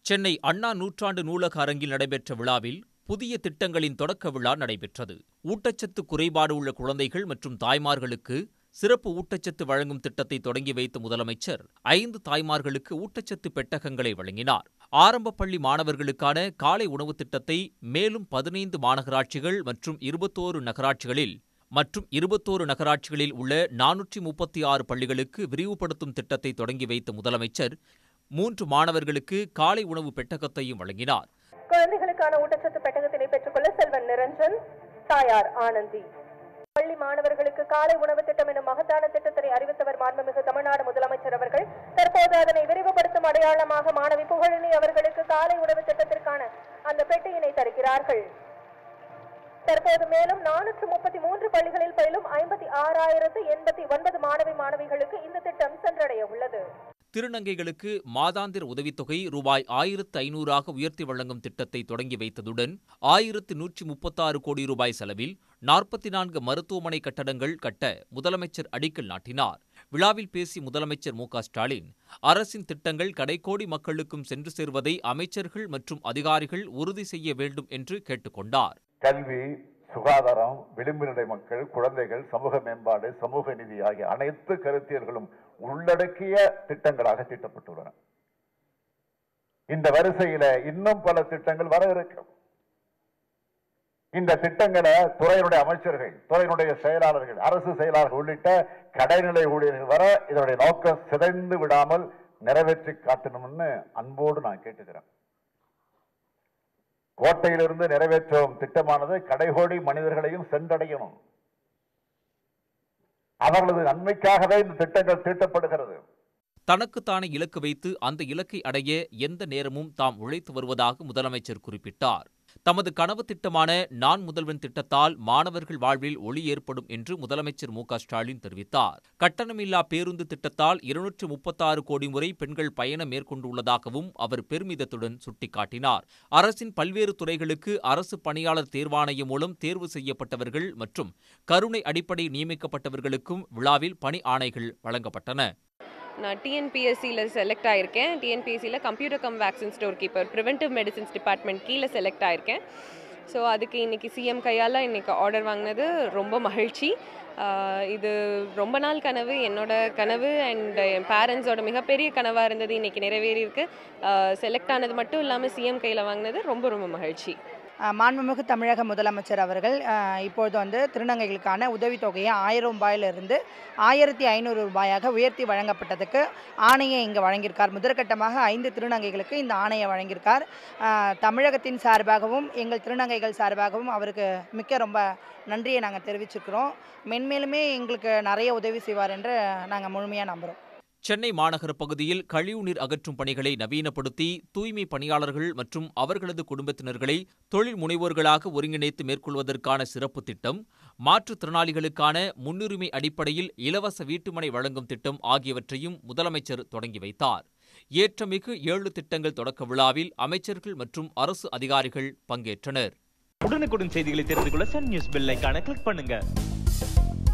சென்னை அண்ணா நூற்றாண்டு நூலக அரங்கில் நடைபெற்ற விழாவில் புதிய திட்டங்களின் தொடக்க விழா நடைபெற்றது ஊட்டச்சத்து குறைபாடு உள்ள குழந்தைகள் மற்றும் தாய்மார்களுக்கு சிறப்பு ஊட்டச்சத்து வழங்கும் திட்டத்தை தொடங்கி வைத்த முதலமைச்சர் ஐந்து தாய்மார்களுக்கு ஊட்டச்சத்து பெட்டகங்களை வழங்கினார் ஆரம்ப பள்ளி மாணவர்களுக்கான காலை உணவு திட்டத்தை மேலும் பதினைந்து மாநகராட்சிகள் மற்றும் இருபத்தோரு நகராட்சிகளில் மற்றும் இருபத்தோரு நகராட்சிகளில் உள்ள நானூற்றி முப்பத்தி ஆறு பள்ளிகளுக்கு விரிவுபடுத்தும் திட்டத்தை தொடங்கி வைத்த முதலமைச்சர் மூன்று மாணவர்களுக்கு காலை உணவு பெட்டகத்தையும் வழங்கினார் குழந்தைகளுக்கான ஊட்டச்சத்து பெட்டகத்தினை பெற்றுக்கொள்ள செல்வன் நிரஞ்சன் தாயார் ஆனந்தி பள்ளி மாணவர்களுக்கு காலை உணவு திட்டம் எனும் மகத்தான திட்டத்தினை அறிவித்தவர் மாண்புமிகு தமிழ்நாடு முதலமைச்சர் அவர்கள் தற்போது அதனை விரிவுபடுத்தும் அடையாளமாக மாணவி புகழினி அவர்களுக்கு காலை உணவு திட்டத்திற்கான அந்த பெட்டியினை தருகிறார்கள் தற்போது மேலும் நானூற்று முப்பத்தி மூன்று பள்ளிகளில் பயிலும் ஐம்பத்தி ஆறாயிரத்து எண்பத்தி ஒன்பது மாணவி மாணவிகளுக்கு இந்த திட்டம் சென்றடைய உள்ளது திருநங்கைகளுக்கு மாதாந்திர உதவித்தொகை ரூபாய் ஆயிரத்து ஐநூறாக உயர்த்தி வழங்கும் திட்டத்தை தொடங்கி வைத்ததுடன் ஆயிரத்து நூற்றி முப்பத்தாறு கோடி ரூபாய் செலவில் நாற்பத்தி நான்கு மருத்துவமனை கட்டடங்கள் கட்ட முதலமைச்சர் அடிக்கல் நாட்டினார் விழாவில் பேசிய முதலமைச்சர் மு க ஸ்டாலின் அரசின் திட்டங்கள் கடைக்கோடி மக்களுக்கும் சென்று சேர்வதை அமைச்சர்கள் மற்றும் அதிகாரிகள் உறுதி செய்ய வேண்டும் என்று கேட்டுக்கொண்டார் கல்வி சுகாதாரம் விளிம்புநிலை மக்கள் குழந்தைகள் சமூக மேம்பாடு சமூக நிதி ஆகிய அனைத்து கருத்தியல்களும் உள்ளடக்கிய திட்டங்களாக தீட்டப்பட்டுள்ளன இந்த வரிசையில இன்னும் பல திட்டங்கள் வர இருக்கும் இந்த திட்டங்களை துறையினுடைய அமைச்சர்கள் துறையினுடைய செயலாளர்கள் அரசு செயலாளர்கள் உள்ளிட்ட கடைநிலை ஊழியர்கள் வர இதனுடைய நோக்கம் சிதைந்து விடாமல் நிறைவேற்றி காட்டணும்னு அன்போடு நான் கேட்டுக்கிறேன் கோட்டையிலிருந்து நிறைவேற்றும் திட்டமானது கடைகோடி மனிதர்களையும் சென்றடையணும் அவர்களது நன்மைக்காகவே இந்த திட்டங்கள் தீட்டப்படுகிறது தனக்குத்தானே இலக்கு வைத்து அந்த இலக்கை அடைய எந்த நேரமும் தாம் உழைத்து வருவதாக முதலமைச்சர் குறிப்பிட்டார் தமது கனவு திட்டமான நான் முதல்வன் திட்டத்தால் மாணவர்கள் வாழ்வில் ஒளி ஏற்படும் என்று முதலமைச்சர் மு க ஸ்டாலின் தெரிவித்தார் கட்டணமில்லா பேருந்து திட்டத்தால் இருநூற்று முப்பத்தாறு கோடி முறை பெண்கள் பயணம் மேற்கொண்டுள்ளதாகவும் அவர் பெருமிதத்துடன் சுட்டிக்காட்டினார் அரசின் பல்வேறு துறைகளுக்கு அரசு பணியாளர் தேர்வாணையம் மூலம் தேர்வு செய்யப்பட்டவர்கள் மற்றும் கருணை அடிப்படை நியமிக்கப்பட்டவர்களுக்கும் விழாவில் பணி ஆணைகள் வழங்கப்பட்டன நான் டிஎன்பிஎஸ்சியில் செலக்ட் ஆயிருக்கேன் டிஎன்பிஎஸ்சியில் computer cum vaccine store keeper preventive medicines department கீழே செலக்ட் ஆயிருக்கேன் ஸோ அதுக்கு இன்றைக்கி சிஎம் கையால் இன்றைக்கி ஆர்டர் வாங்கினது ரொம்ப மகிழ்ச்சி ஆஹ் இது ரொம்ப நாள் கனவு என்னோட கனவு அண்ட் என் பேரண்ட்ஸோட மிகப்பெரிய கனவாக இருந்தது இன்றைக்கி நிறைவேறியிருக்கு செலக்ட் ஆனது மட்டும் இல்லாமல் சிஎம் கையில் வாங்கினது ரொம்ப ரொம்ப மகிழ்ச்சி அஹ் மாண்புமிகு தமிழக முதலமைச்சர் அவர்கள் அஹ், இப்பொழுது வந்து திருநங்கைகளுக்கான உதவித்தொகையை ஆயிரம் ரூபாயிலிருந்து ஆயிரத்தி ஐநூறு ரூபாயாக உயர்த்தி வழங்கப்பட்டதுக்கு ஆணையை இங்கே வழங்கியிருக்கார் முதற்கட்டமாக ஐந்து திருநங்கைகளுக்கு இந்த ஆணையை வழங்கியிருக்கார் அஹ், தமிழகத்தின் சார்பாகவும் எங்கள் திருநங்கைகள் சார்பாகவும் அவருக்கு மிக்க ரொம்ப நன்றியை நாங்கள் தெரிவிச்சுக்கிறோம் மென்மேலுமே எங்களுக்கு நிறைய உதவி செய்வார் என்று நாங்கள் முழுமையாக நம்புகிறோம் சென்னை மாநகர பகுதியில் கழிவுநீர் அகற்றும் பணிகளை நவீனப்படுத்தி தூய்மை பணியாளர்கள் மற்றும் அவர்களது குடும்பத்தினர்களை தொழில் முனைவோர்களாக ஒருங்கிணைத்து மேற்கொள்வதற்கான சிறப்பு திட்டம் மாற்றுத்திறனாளிகளுக்கான முன்னுரிமை அடிப்படையில் இலவச வீட்டுமனை வழங்கும் திட்டம் ஆகியவற்றையும் முதலமைச்சர் தொடங்கி வைத்தார் ஏற்றமிகு ஏழு திட்டங்கள் தொடக்க விழாவில் அமைச்சர்கள் மற்றும் அரசு அதிகாரிகள் பங்கேற்றனர் உடனுக்குடன் செய்திகளை தெரிந்து கொள்ள சன் நியூஸ் பெல் ஐகானை கிளிக் பண்ணுங்க